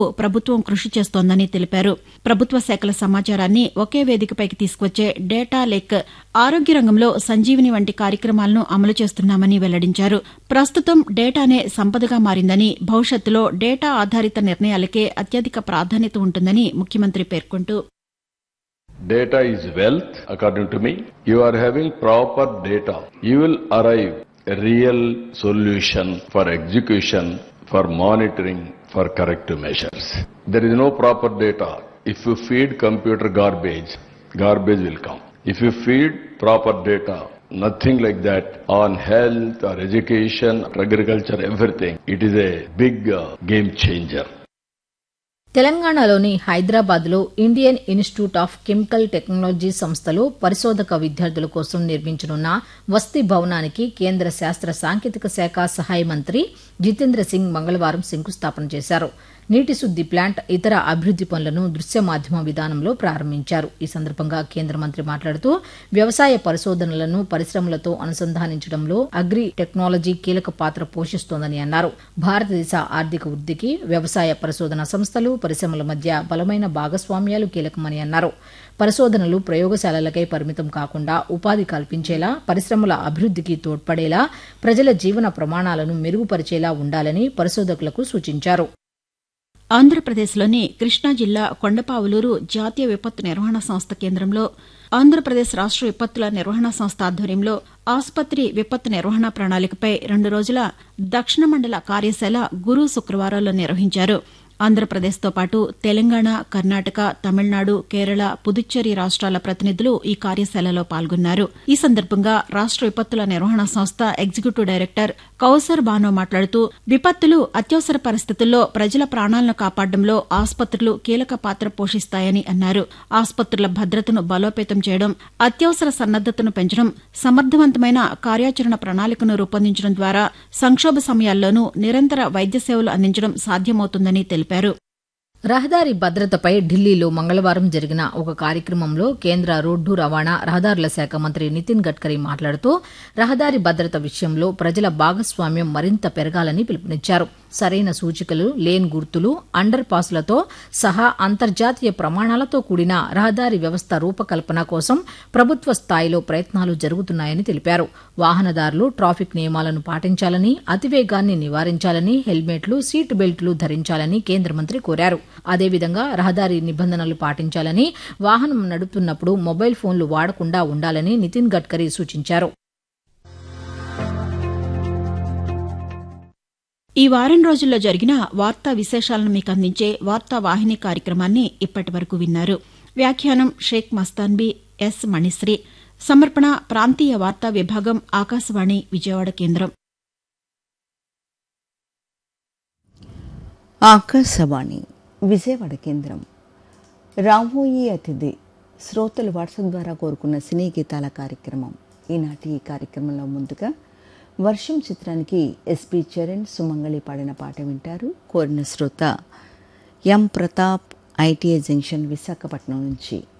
ప్రభుత్వం కృషి చేస్తోందని తెలిపారు ప్రభుత్వ శాఖల సమాచారాన్ని ఒకే వేదికపైకి తీసుకొచ్చే డేటా లేక్ ఆరోగ్య రంగంలో సంజీవిని వంటి కార్యక్రమాలను అమలు చేస్తున్నామని వెల్లడించారు ప్రస్తుతం డేటానే సంపదగా మారిందని భవిష్యత్తులో డేటా ఆధారిత నిర్ణయాలకే అత్యధిక ప్రాధాన్యత ఉంటుందని ముఖ్యమంత్రి పేర్కొంటూ Data is wealth, according to me. You are having proper data. You will arrive a real solution for execution, for monitoring, for corrective measures. There is no proper data. If you feed computer garbage, garbage will come. If you feed proper data, nothing like that on health or education, agriculture, everything. It is a big uh, game changer. తెలంగాణలోని హైదరాబాద్లో Indian institute of chemical technology సంస్థలో పరిశోధక విద్యార్థుల కోసం నిర్మించనున్న వసతి భవనానికి కేంద్ర శాస్త్ర సాంకేతిక శాఖ సహాయ మంత్రి జితేంద్ర సింగ్ మంగళవారం శంకుస్థాపన చేశారు నీటి శుద్ది ప్లాంట్ ఇతర అభివృద్ది పనులను దృశ్య మాధ్యమ విధానంలో ప్రారంభించారు ఈ సందర్భంగా కేంద్ర మంత్రి మాట్లాడుతూ వ్యవసాయ పరిశోధనలను పరిశ్రమలతో అనుసంధానించడంలో అగ్రి టెక్నాలజీ కీలక పాత్ర పోషిస్తోందని అన్నారు భారతదేశ ఆర్థిక వృద్దికి వ్యవసాయ పరిశోధన సంస్థలు పరిశ్రమల మధ్య బలమైన భాగస్వామ్యాలు కీలకమని అన్నారు పరిశోధనలు ప్రయోగశాలలకై పరిమితం కాకుండా ఉపాధి కల్పించేలా పరిశ్రమల అభివృద్దికి తోడ్పడేలా ప్రజల జీవన ప్రమాణాలను మెరుగుపరిచేలా ఉండాలని పరిశోధకులకు సూచించారు ఆంధ్రప్రదేశ్లోని కృష్ణా జిల్లా కొండపావులూరు జాతీయ విపత్తు నిర్వహణ సంస్థ కేంద్రంలో ఆంధ్రప్రదేశ్ రాష్ట విపత్తుల నిర్వహణ సంస్థ ఆధ్వర్యంలో ఆసుపత్రి విపత్తు నిర్వహణ ప్రణాళికపై రెండు రోజుల దక్షిణ మండల కార్యశాల గురు శుక్రవారాల్లో నిర్వహించారు ఆంధ్రప్రదేశ్తో పాటు తెలంగాణ కర్ణాటక తమిళనాడు కేరళ పుదుచ్చేరి రాష్ట్రాల ప్రతినిధులు ఈ కార్యశాలలో పాల్గొన్నారు ఈ సందర్భంగా రాష్ట విపత్తుల నిర్వహణ సంస్థ ఎగ్జిక్యూటివ్ డైరెక్టర్ కౌసర్ బానో మాట్లాడుతూ విపత్తులు అత్యవసర పరిస్థితుల్లో ప్రజల ప్రాణాలను కాపాడడంలో ఆసుపత్రులు కీలక పాత్ర పోషిస్తాయని అన్నారు ఆసుపత్రుల భద్రతను బలోపేతం చేయడం అత్యవసర సన్నద్దతను పెంచడం సమర్థవంతమైన కార్యాచరణ ప్రణాళికను రూపొందించడం ద్వారా సంక్షోభ సమయాల్లోనూ నిరంతర వైద్య సేవలు అందించడం సాధ్యమవుతుందని తెలిపారు రహదారి భద్రతపై ఢిల్లీలో మంగళవారం జరిగిన ఒక కార్యక్రమంలో కేంద్ర రోడ్డు రవాణా రహదారుల శాఖ మంత్రి నితిన్ గడ్కరీ మాట్లాడుతూ రహదారి భద్రత విషయంలో ప్రజల భాగస్వామ్యం మరింత పెరగాలని పిలుపునిచ్చారు సరైన సూచికలు లేన్ గుర్తులు అండర్ పాస్లతో సహా అంతర్జాతీయ ప్రమాణాలతో కూడిన రహదారి వ్యవస్థ రూపకల్పన కోసం ప్రభుత్వ స్థాయిలో ప్రయత్నాలు జరుగుతున్నాయని తెలిపారు వాహనదారులు ట్రాఫిక్ నియమాలను పాటించాలని అతివేగాన్ని నివారించాలని హెల్మెట్లు సీట్ బెల్టులు ధరించాలని కేంద్ర మంత్రి కోరారు అదేవిధంగా రహదారి నిబంధనలు పాటించాలని వాహనం నడుపుతున్నప్పుడు మొబైల్ ఫోన్లు వాడకుండా ఉండాలని నితిన్ గడ్కరీ సూచించారు ఈ వారం రోజుల్లో జరిగిన వార్తా విశేషాలను మీకు అందించే వార్తా వాహిని కార్యక్రమాన్ని ఇప్పటి వరకు విన్నారు వ్యాఖ్యానం షేక్ మస్తాన్బీ ఎస్ మణిశ్రీ సమర్పణ ప్రాంతీయ వార్తా విభాగం ఆకాశవాణి విజయవాడ కేంద్రం ఆకాశవాణి విజయవాడ కేంద్రం రాబోయే అతిథి శ్రోతలు వాట్సాప్ ద్వారా కోరుకున్న సినీ గీతాల కార్యక్రమం ఈనాటి ఈ కార్యక్రమంలో ముందుగా వర్షం చిత్రానికి ఎస్పి చరణ్ సుమంగళి పాడిన పాట వింటారు కోరిన శ్రోత M Pratap ITI junction Visakhapatnam నుంచి